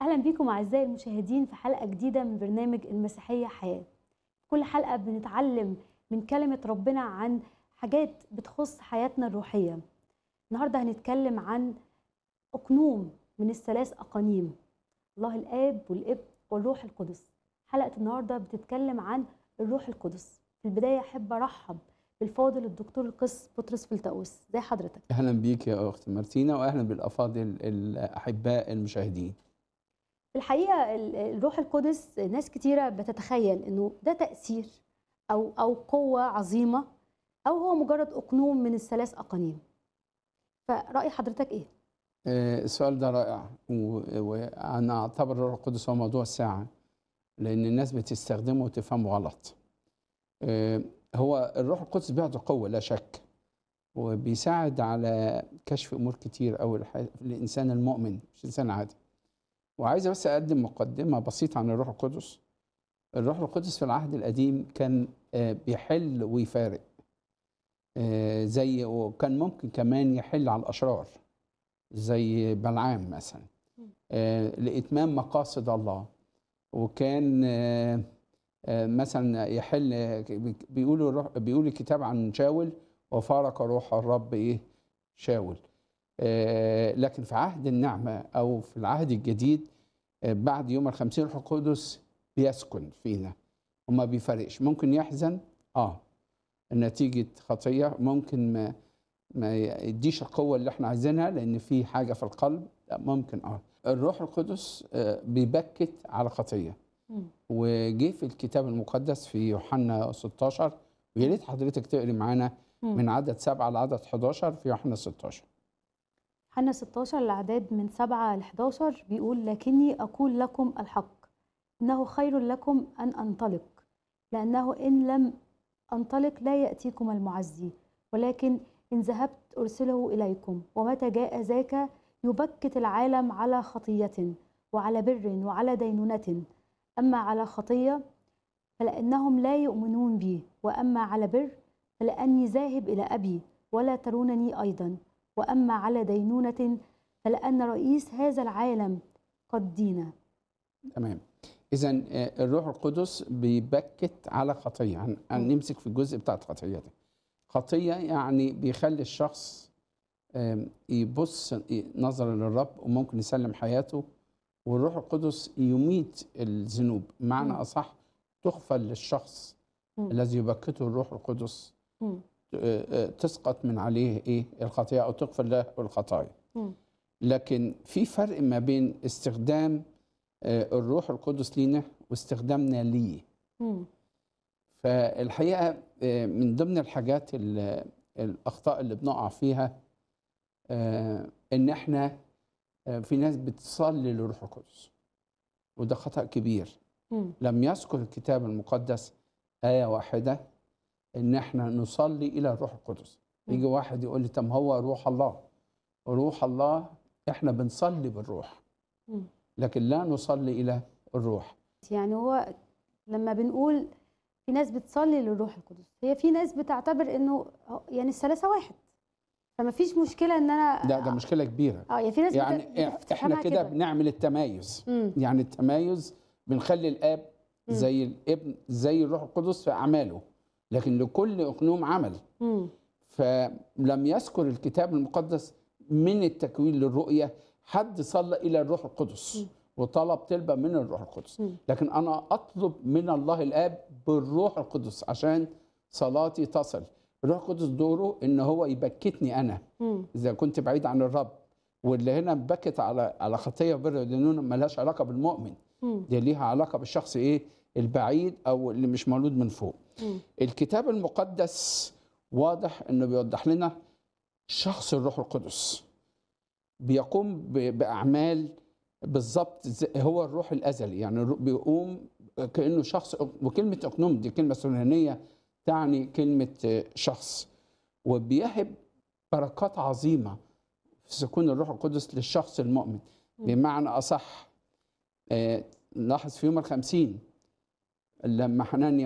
أهلا بكم أعزائي المشاهدين في حلقة جديدة من برنامج المسيحية حياة كل حلقة بنتعلم من كلمة ربنا عن حاجات بتخص حياتنا الروحية النهاردة هنتكلم عن أقنوم من الثلاث أقانيم الله الآب والابن والروح القدس حلقة النهاردة بتتكلم عن الروح القدس في البداية أحب أرحب بالفاضل الدكتور القس بطرس فلتأوس زي حضرتك اهلا بيك يا اخت مارتينا واهلا بالافاضل الاحباء المشاهدين في الحقيقه ال- الروح القدس ناس كتيره بتتخيل انه ده تاثير او او قوه عظيمه او هو مجرد اقنوم من الثلاث اقانيم فراي حضرتك ايه آه، السؤال ده رائع و- وانا اعتبر الروح القدس هو موضوع الساعه لان الناس بتستخدمه وتفهمه غلط آه، هو الروح القدس بيعطي قوه لا شك وبيساعد على كشف امور كتير او الانسان المؤمن مش الانسان العادي وعايز بس اقدم مقدمه بسيطه عن الروح القدس الروح القدس في العهد القديم كان آه، بيحل ويفارق آه، زي وكان ممكن كمان يحل على الاشرار زي بلعام مثلا آه، لاتمام مقاصد الله وكان آه، آه، مثلا يحل بيقولوا الروح- بيقول الكتاب عن شاول وفارق روح الرب ايه شاول آه، لكن في عهد النعمه او في العهد الجديد آه، بعد يوم الخمسين الروح القدس بيسكن فينا وما بيفرقش ممكن يحزن اه نتيجه خطيه ممكن ما ما يديش القوه اللي احنا عايزينها لان في حاجه في القلب لا، ممكن اه الروح القدس آه، بيبكت على خطيه مم. وجه في الكتاب المقدس في يوحنا 16 ويا ريت حضرتك تقري معانا مم. من عدد 7 لعدد 11 في يوحنا 16 حنا 16 الأعداد من 7 ل 11 بيقول لكني أقول لكم الحق إنه خير لكم أن أنطلق لأنه إن لم أنطلق لا يأتيكم المعزي ولكن إن ذهبت أرسله إليكم ومتى جاء ذاك يبكت العالم على خطية وعلى بر وعلى دينونة أما على خطية فلأنهم لا يؤمنون بي وأما على بر فلأني ذاهب إلى أبي ولا ترونني أيضا وأما على دينونة فلأن رئيس هذا العالم قد دين تمام اذا الروح القدس بيبكت على خطيه هن- هنمسك في الجزء بتاع الخطيه ده خطيه يعني بيخلي الشخص آم، يبص نظرا للرب وممكن يسلم حياته والروح القدس يميت الذنوب معنى مم. اصح تغفل للشخص مم. الذي يبكته الروح القدس مم. آه، آه، تسقط من عليه ايه الخطيئه او تغفر له الخطايا مم. لكن في فرق ما بين استخدام آه، الروح القدس لينا واستخدامنا ليه مم. فالحقيقه آه، من ضمن الحاجات ال- الاخطاء اللي بنقع فيها آه، ان احنا آه، في ناس بتصلي للروح القدس وده خطا كبير مم. لم يذكر الكتاب المقدس آية واحدة إن إحنا نصلي إلى الروح القدس. مم. يجي واحد يقول لي طب هو روح الله. روح الله إحنا بنصلي بالروح مم. لكن لا نصلي إلى الروح. يعني هو لما بنقول في ناس بتصلي للروح القدس هي في ناس بتعتبر انه هو- يعني الثلاثه واحد فما فيش مشكله ان انا ده ده مشكلة كبيرة. اه يعني في ناس يعني بت- إحنا بتفهمها كده بنعمل التمايز. مم. يعني التمايز بنخلي الآب مم. زي الابن زي الروح القدس في أعماله. لكن لكل أقنوم عمل. مم. فلم يذكر الكتاب المقدس من التكوين للرؤية حد صلى إلى الروح القدس م. وطلب طلبة من الروح القدس مم. لكن أنا أطلب من الله الآب بالروح القدس عشان صلاتي تصل الروح القدس دوره إن هو يبكتني أنا مم. إذا كنت بعيد عن الرب واللي هنا بكت على على خطية وبر دينونة ملهاش علاقة بالمؤمن مم. دي ليها علاقة بالشخص إيه البعيد أو اللي مش مولود من فوق مم. الكتاب المقدس واضح انه بيوضح لنا شخص الروح القدس بيقوم ب- باعمال بالظبط زي- هو الروح الازلي يعني الرو- بيقوم كانه شخص وكلمه اقنوم دي كلمه سليمانيه تعني كلمه آه، شخص وبيهب بركات عظيمه في سكون الروح القدس للشخص المؤمن مم. بمعنى اصح آه، نلاحظ في يوم الخمسين لما حنانيا